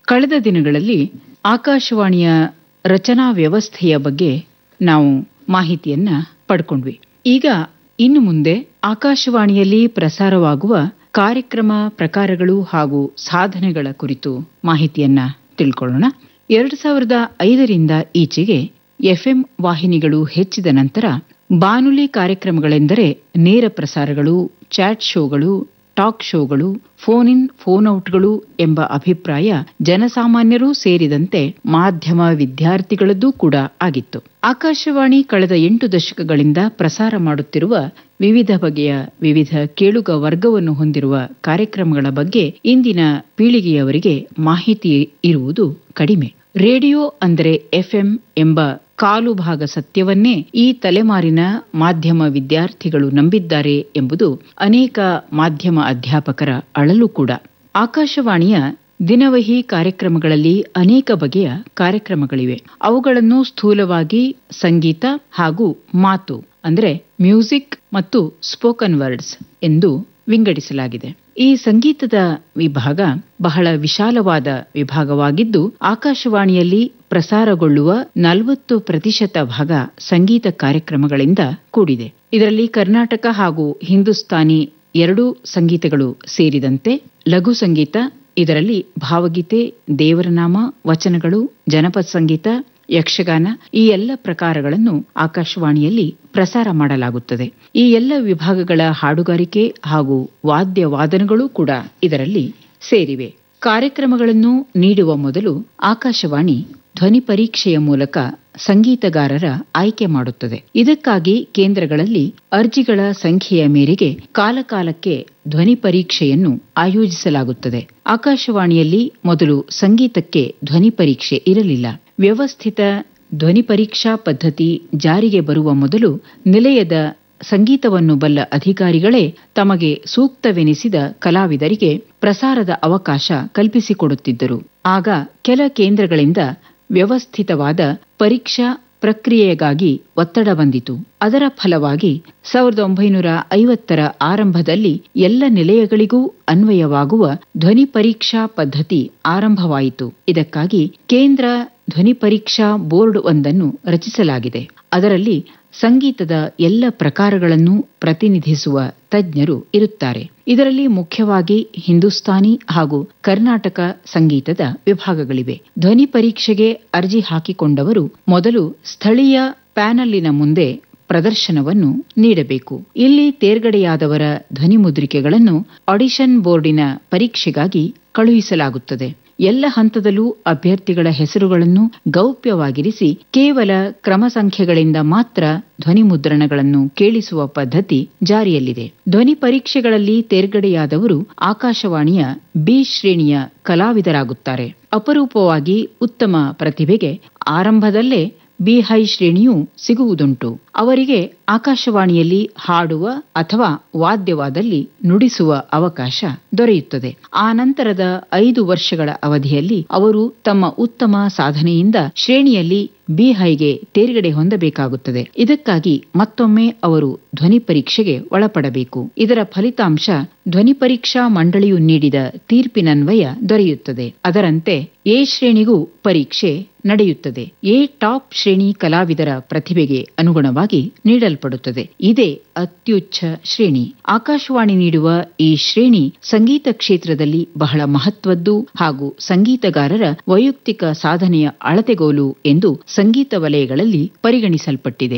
ಕಳೆದ ದಿನಗಳಲ್ಲಿ ಆಕಾಶವಾಣಿಯ ರಚನಾ ವ್ಯವಸ್ಥೆಯ ಬಗ್ಗೆ ನಾವು ಮಾಹಿತಿಯನ್ನ ಪಡ್ಕೊಂಡ್ವಿ ಈಗ ಇನ್ನು ಮುಂದೆ ಆಕಾಶವಾಣಿಯಲ್ಲಿ ಪ್ರಸಾರವಾಗುವ ಕಾರ್ಯಕ್ರಮ ಪ್ರಕಾರಗಳು ಹಾಗೂ ಸಾಧನೆಗಳ ಕುರಿತು ಮಾಹಿತಿಯನ್ನ ತಿಳ್ಕೊಳ್ಳೋಣ ಎರಡು ಸಾವಿರದ ಐದರಿಂದ ಈಚೆಗೆ ಎಫ್ಎಂ ವಾಹಿನಿಗಳು ಹೆಚ್ಚಿದ ನಂತರ ಬಾನುಲಿ ಕಾರ್ಯಕ್ರಮಗಳೆಂದರೆ ನೇರ ಪ್ರಸಾರಗಳು ಚಾಟ್ ಶೋಗಳು ಟಾಕ್ ಶೋಗಳು ಫೋನ್ ಇನ್ ಫೋನ್ ಔಟ್ಗಳು ಎಂಬ ಅಭಿಪ್ರಾಯ ಜನಸಾಮಾನ್ಯರೂ ಸೇರಿದಂತೆ ಮಾಧ್ಯಮ ವಿದ್ಯಾರ್ಥಿಗಳದ್ದೂ ಕೂಡ ಆಗಿತ್ತು ಆಕಾಶವಾಣಿ ಕಳೆದ ಎಂಟು ದಶಕಗಳಿಂದ ಪ್ರಸಾರ ಮಾಡುತ್ತಿರುವ ವಿವಿಧ ಬಗೆಯ ವಿವಿಧ ಕೇಳುಗ ವರ್ಗವನ್ನು ಹೊಂದಿರುವ ಕಾರ್ಯಕ್ರಮಗಳ ಬಗ್ಗೆ ಇಂದಿನ ಪೀಳಿಗೆಯವರಿಗೆ ಮಾಹಿತಿ ಇರುವುದು ಕಡಿಮೆ ರೇಡಿಯೋ ಅಂದರೆ ಎಫ್ಎಂ ಎಂಬ ಕಾಲು ಭಾಗ ಸತ್ಯವನ್ನೇ ಈ ತಲೆಮಾರಿನ ಮಾಧ್ಯಮ ವಿದ್ಯಾರ್ಥಿಗಳು ನಂಬಿದ್ದಾರೆ ಎಂಬುದು ಅನೇಕ ಮಾಧ್ಯಮ ಅಧ್ಯಾಪಕರ ಅಳಲು ಕೂಡ ಆಕಾಶವಾಣಿಯ ದಿನವಹಿ ಕಾರ್ಯಕ್ರಮಗಳಲ್ಲಿ ಅನೇಕ ಬಗೆಯ ಕಾರ್ಯಕ್ರಮಗಳಿವೆ ಅವುಗಳನ್ನು ಸ್ಥೂಲವಾಗಿ ಸಂಗೀತ ಹಾಗೂ ಮಾತು ಅಂದರೆ ಮ್ಯೂಸಿಕ್ ಮತ್ತು ಸ್ಪೋಕನ್ ವರ್ಡ್ಸ್ ಎಂದು ವಿಂಗಡಿಸಲಾಗಿದೆ ಈ ಸಂಗೀತದ ವಿಭಾಗ ಬಹಳ ವಿಶಾಲವಾದ ವಿಭಾಗವಾಗಿದ್ದು ಆಕಾಶವಾಣಿಯಲ್ಲಿ ಪ್ರಸಾರಗೊಳ್ಳುವ ನಲವತ್ತು ಪ್ರತಿಶತ ಭಾಗ ಸಂಗೀತ ಕಾರ್ಯಕ್ರಮಗಳಿಂದ ಕೂಡಿದೆ ಇದರಲ್ಲಿ ಕರ್ನಾಟಕ ಹಾಗೂ ಹಿಂದೂಸ್ತಾನಿ ಎರಡೂ ಸಂಗೀತಗಳು ಸೇರಿದಂತೆ ಲಘು ಸಂಗೀತ ಇದರಲ್ಲಿ ಭಾವಗೀತೆ ದೇವರನಾಮ ವಚನಗಳು ಜನಪದ ಸಂಗೀತ ಯಕ್ಷಗಾನ ಈ ಎಲ್ಲ ಪ್ರಕಾರಗಳನ್ನು ಆಕಾಶವಾಣಿಯಲ್ಲಿ ಪ್ರಸಾರ ಮಾಡಲಾಗುತ್ತದೆ ಈ ಎಲ್ಲ ವಿಭಾಗಗಳ ಹಾಡುಗಾರಿಕೆ ಹಾಗೂ ವಾದ್ಯ ವಾದನಗಳು ಕೂಡ ಇದರಲ್ಲಿ ಸೇರಿವೆ ಕಾರ್ಯಕ್ರಮಗಳನ್ನು ನೀಡುವ ಮೊದಲು ಆಕಾಶವಾಣಿ ಧ್ವನಿ ಪರೀಕ್ಷೆಯ ಮೂಲಕ ಸಂಗೀತಗಾರರ ಆಯ್ಕೆ ಮಾಡುತ್ತದೆ ಇದಕ್ಕಾಗಿ ಕೇಂದ್ರಗಳಲ್ಲಿ ಅರ್ಜಿಗಳ ಸಂಖ್ಯೆಯ ಮೇರೆಗೆ ಕಾಲಕಾಲಕ್ಕೆ ಧ್ವನಿ ಪರೀಕ್ಷೆಯನ್ನು ಆಯೋಜಿಸಲಾಗುತ್ತದೆ ಆಕಾಶವಾಣಿಯಲ್ಲಿ ಮೊದಲು ಸಂಗೀತಕ್ಕೆ ಧ್ವನಿ ಪರೀಕ್ಷೆ ಇರಲಿಲ್ಲ ವ್ಯವಸ್ಥಿತ ಧ್ವನಿ ಪರೀಕ್ಷಾ ಪದ್ಧತಿ ಜಾರಿಗೆ ಬರುವ ಮೊದಲು ನಿಲಯದ ಸಂಗೀತವನ್ನು ಬಲ್ಲ ಅಧಿಕಾರಿಗಳೇ ತಮಗೆ ಸೂಕ್ತವೆನಿಸಿದ ಕಲಾವಿದರಿಗೆ ಪ್ರಸಾರದ ಅವಕಾಶ ಕಲ್ಪಿಸಿಕೊಡುತ್ತಿದ್ದರು ಆಗ ಕೆಲ ಕೇಂದ್ರಗಳಿಂದ ವ್ಯವಸ್ಥಿತವಾದ ಪರೀಕ್ಷಾ ಪ್ರಕ್ರಿಯೆಗಾಗಿ ಒತ್ತಡ ಬಂದಿತು ಅದರ ಫಲವಾಗಿ ಸಾವಿರದ ಒಂಬೈನೂರ ಐವತ್ತರ ಆರಂಭದಲ್ಲಿ ಎಲ್ಲ ನಿಲಯಗಳಿಗೂ ಅನ್ವಯವಾಗುವ ಧ್ವನಿ ಪರೀಕ್ಷಾ ಪದ್ಧತಿ ಆರಂಭವಾಯಿತು ಇದಕ್ಕಾಗಿ ಕೇಂದ್ರ ಧ್ವನಿ ಪರೀಕ್ಷಾ ಬೋರ್ಡ್ ಒಂದನ್ನು ರಚಿಸಲಾಗಿದೆ ಅದರಲ್ಲಿ ಸಂಗೀತದ ಎಲ್ಲ ಪ್ರಕಾರಗಳನ್ನು ಪ್ರತಿನಿಧಿಸುವ ತಜ್ಞರು ಇರುತ್ತಾರೆ ಇದರಲ್ಲಿ ಮುಖ್ಯವಾಗಿ ಹಿಂದೂಸ್ತಾನಿ ಹಾಗೂ ಕರ್ನಾಟಕ ಸಂಗೀತದ ವಿಭಾಗಗಳಿವೆ ಧ್ವನಿ ಪರೀಕ್ಷೆಗೆ ಅರ್ಜಿ ಹಾಕಿಕೊಂಡವರು ಮೊದಲು ಸ್ಥಳೀಯ ಪ್ಯಾನಲ್ಲಿನ ಮುಂದೆ ಪ್ರದರ್ಶನವನ್ನು ನೀಡಬೇಕು ಇಲ್ಲಿ ತೇರ್ಗಡೆಯಾದವರ ಧ್ವನಿ ಮುದ್ರಿಕೆಗಳನ್ನು ಆಡಿಷನ್ ಬೋರ್ಡಿನ ಪರೀಕ್ಷೆಗಾಗಿ ಕಳುಹಿಸಲಾಗುತ್ತದೆ ಎಲ್ಲ ಹಂತದಲ್ಲೂ ಅಭ್ಯರ್ಥಿಗಳ ಹೆಸರುಗಳನ್ನು ಗೌಪ್ಯವಾಗಿರಿಸಿ ಕೇವಲ ಕ್ರಮ ಸಂಖ್ಯೆಗಳಿಂದ ಮಾತ್ರ ಧ್ವನಿ ಮುದ್ರಣಗಳನ್ನು ಕೇಳಿಸುವ ಪದ್ಧತಿ ಜಾರಿಯಲ್ಲಿದೆ ಧ್ವನಿ ಪರೀಕ್ಷೆಗಳಲ್ಲಿ ತೇರ್ಗಡೆಯಾದವರು ಆಕಾಶವಾಣಿಯ ಬಿ ಶ್ರೇಣಿಯ ಕಲಾವಿದರಾಗುತ್ತಾರೆ ಅಪರೂಪವಾಗಿ ಉತ್ತಮ ಪ್ರತಿಭೆಗೆ ಆರಂಭದಲ್ಲೇ ಬಿ ಹೈ ಶ್ರೇಣಿಯೂ ಸಿಗುವುದುಂಟು ಅವರಿಗೆ ಆಕಾಶವಾಣಿಯಲ್ಲಿ ಹಾಡುವ ಅಥವಾ ವಾದ್ಯವಾದಲ್ಲಿ ನುಡಿಸುವ ಅವಕಾಶ ದೊರೆಯುತ್ತದೆ ಆ ನಂತರದ ಐದು ವರ್ಷಗಳ ಅವಧಿಯಲ್ಲಿ ಅವರು ತಮ್ಮ ಉತ್ತಮ ಸಾಧನೆಯಿಂದ ಶ್ರೇಣಿಯಲ್ಲಿ ಬಿ ಹೈಗೆ ತೇರ್ಗಡೆ ಹೊಂದಬೇಕಾಗುತ್ತದೆ ಇದಕ್ಕಾಗಿ ಮತ್ತೊಮ್ಮೆ ಅವರು ಧ್ವನಿ ಪರೀಕ್ಷೆಗೆ ಒಳಪಡಬೇಕು ಇದರ ಫಲಿತಾಂಶ ಧ್ವನಿ ಪರೀಕ್ಷಾ ಮಂಡಳಿಯು ನೀಡಿದ ತೀರ್ಪಿನನ್ವಯ ದೊರೆಯುತ್ತದೆ ಅದರಂತೆ ಎ ಶ್ರೇಣಿಗೂ ಪರೀಕ್ಷೆ ನಡೆಯುತ್ತದೆ ಎ ಟಾಪ್ ಶ್ರೇಣಿ ಕಲಾವಿದರ ಪ್ರತಿಭೆಗೆ ಅನುಗುಣವಾಗಿ ನೀಡಲ್ಪಡುತ್ತದೆ ಇದೇ ಅತ್ಯುಚ್ಚ ಶ್ರೇಣಿ ಆಕಾಶವಾಣಿ ನೀಡುವ ಈ ಶ್ರೇಣಿ ಸಂಗೀತ ಕ್ಷೇತ್ರದಲ್ಲಿ ಬಹಳ ಮಹತ್ವದ್ದು ಹಾಗೂ ಸಂಗೀತಗಾರರ ವೈಯಕ್ತಿಕ ಸಾಧನೆಯ ಅಳತೆಗೋಲು ಎಂದು ಸಂಗೀತ ವಲಯಗಳಲ್ಲಿ ಪರಿಗಣಿಸಲ್ಪಟ್ಟಿದೆ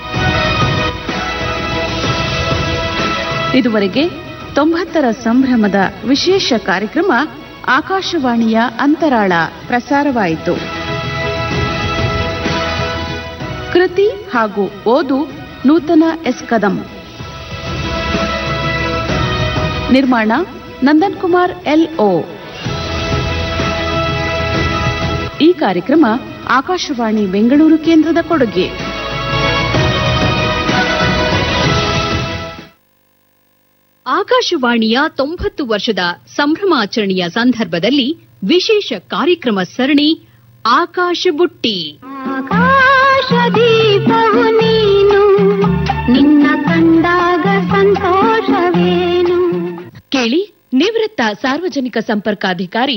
ಇದುವರೆಗೆ ತೊಂಬತ್ತರ ಸಂಭ್ರಮದ ವಿಶೇಷ ಕಾರ್ಯಕ್ರಮ ಆಕಾಶವಾಣಿಯ ಅಂತರಾಳ ಪ್ರಸಾರವಾಯಿತು ಕೃತಿ ಹಾಗೂ ಓದು ನೂತನ ಎಸ್ ಕದಂ ನಿರ್ಮಾಣ ನಂದನ್ ಕುಮಾರ್ ಎಲ್ ಓ ಈ ಕಾರ್ಯಕ್ರಮ ಆಕಾಶವಾಣಿ ಬೆಂಗಳೂರು ಕೇಂದ್ರದ ಕೊಡುಗೆ ಆಕಾಶವಾಣಿಯ ತೊಂಬತ್ತು ವರ್ಷದ ಸಂಭ್ರಮಾಚರಣೆಯ ಸಂದರ್ಭದಲ್ಲಿ ವಿಶೇಷ ಕಾರ್ಯಕ್ರಮ ಸರಣಿ ಆಕಾಶ ಬುಟ್ಟಿ ಆಕಾಶ ದೀಪವು ನೀನು ನಿನ್ನ ಕಂಡಾಗ ಸಂತೋಷವೇನು ಕೇಳಿ ನಿವೃತ್ತ ಸಾರ್ವಜನಿಕ ಸಂಪರ್ಕಾಧಿಕಾರಿ